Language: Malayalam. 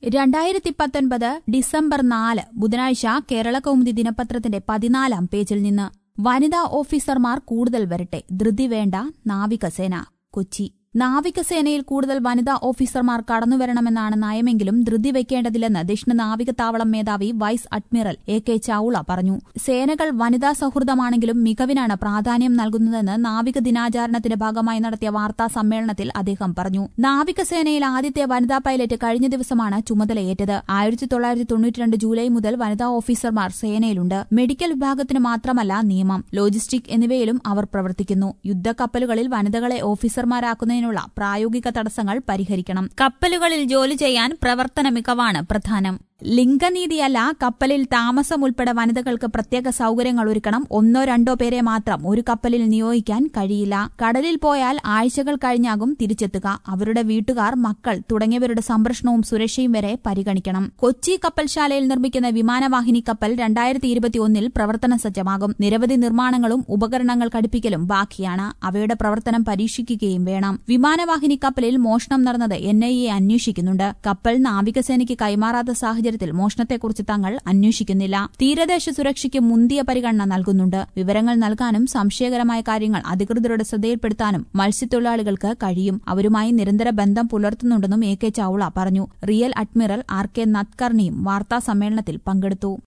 രണ്ടായിരത്തി പത്തൊൻപത് ഡിസംബർ നാല് ബുധനാഴ്ച കേരള കൗമുദി ദിനപത്രത്തിന്റെ പതിനാലാം പേജിൽ നിന്ന് വനിതാ ഓഫീസർമാർ കൂടുതൽ വരട്ടെ ധൃതി വേണ്ട നാവികസേന കൊച്ചി നാവികസേനയിൽ കൂടുതൽ വനിതാ ഓഫീസർമാർ കടന്നുവരണമെന്നാണ് നയമെങ്കിലും ധൃതി വെക്കേണ്ടതില്ലെന്ന് ദക്ഷിണ നാവികതാവളം മേധാവി vice admiral A K Chawla പറഞ്ഞു സേനകൾ വനിതാ സൌഹൃദമാണെങ്കിലും മികവിനാണ് പ്രാധാന്യം നൽകുന്നതെന്ന് നാവിക ദിനാചരണത്തിന്റെ ഭാഗമായി നടത്തിയ വാർത്താ സമ്മേളനത്തിൽ അദ്ദേഹം പറഞ്ഞു നാവികസേനയിൽ ആദ്യത്തെ വനിതാ പൈലറ്റ് കഴിഞ്ഞ ദിവസമാണ് ചുമതലയേറ്റത് ആയിരത്തി തൊള്ളായിരത്തി തൊണ്ണൂറ്റിരണ്ട് ജൂലൈ മുതൽ വനിതാ ഓഫീസർമാർ സേനയിലുണ്ട് മെഡിക്കൽ വിഭാഗത്തിന് മാത്രമല്ല നിയമം ലോജിസ്റ്റിക് എന്നിവയിലും അവർ പ്രവർത്തിക്കുന്നു യുദ്ധക്കപ്പലുകളിൽ വനിതകളെ ഓഫീസർമാരാക്കുന്നതിനുള്ള പ്രായോഗിക തടസ്സങ്ങൾ പരിഹരിക്കണം കപ്പലുകളിൽ ജോലി ചെയ്യാൻ പ്രവർത്തന മികവാണ് പ്രധാനം ലിംഗനീതിയല്ല കപ്പലിൽ താമസം ഉൾപ്പെടെ വനിതകൾക്ക് പ്രത്യേക സൌകര്യങ്ങൾ ഒരുക്കണം ഒന്നോ രണ്ടോ പേരെ മാത്രം ഒരു കപ്പലിൽ നിയോഗിക്കാൻ കഴിയില്ല കടലിൽ പോയാൽ ആഴ്ചകൾ കഴിഞ്ഞാകും തിരിച്ചെത്തുക അവരുടെ വീട്ടുകാർ മക്കൾ തുടങ്ങിയവരുടെ സംരക്ഷണവും സുരക്ഷയും വരെ പരിഗണിക്കണം കൊച്ചി കപ്പൽശാലയിൽ നിർമ്മിക്കുന്ന വിമാനവാഹിനി കപ്പൽ രണ്ടായിരത്തി ഇരുപത്തിയൊന്നിൽ പ്രവർത്തന സജ്ജമാകും നിരവധി നിർമ്മാണങ്ങളും ഉപകരണങ്ങൾ ഘടിപ്പിക്കലും ബാക്കിയാണ് അവയുടെ പ്രവർത്തനം പരീക്ഷിക്കുകയും വേണം വിമാനവാഹിനി കപ്പലിൽ മോഷണം നടന്നത് എൻ ഐ എ അന്വേഷിക്കുന്നുണ്ട് കപ്പൽ നാവികസേനയ്ക്ക് കൈമാറാത്ത സാഹചര്യം സാഹചര്യത്തിൽ മോഷണത്തെക്കുറിച്ച് തങ്ങൾ അന്വേഷിക്കുന്നില്ല തീരദേശ സുരക്ഷയ്ക്ക് മുന്തിയ പരിഗണന നൽകുന്നുണ്ട് വിവരങ്ങൾ നൽകാനും സംശയകരമായ കാര്യങ്ങൾ അധികൃതരുടെ ശ്രദ്ധയിൽപ്പെടുത്താനും മത്സ്യത്തൊഴിലാളികൾക്ക് കഴിയും അവരുമായി നിരന്തര ബന്ധം പുലർത്തുന്നുണ്ടെന്നും എ കെ ചൌള പറഞ്ഞു റിയൽ അഡ്മിറൽ ആർ കെ നത്കർണിയും വാർത്താ സമ്മേളനത്തിൽ പങ്കെടുത്തു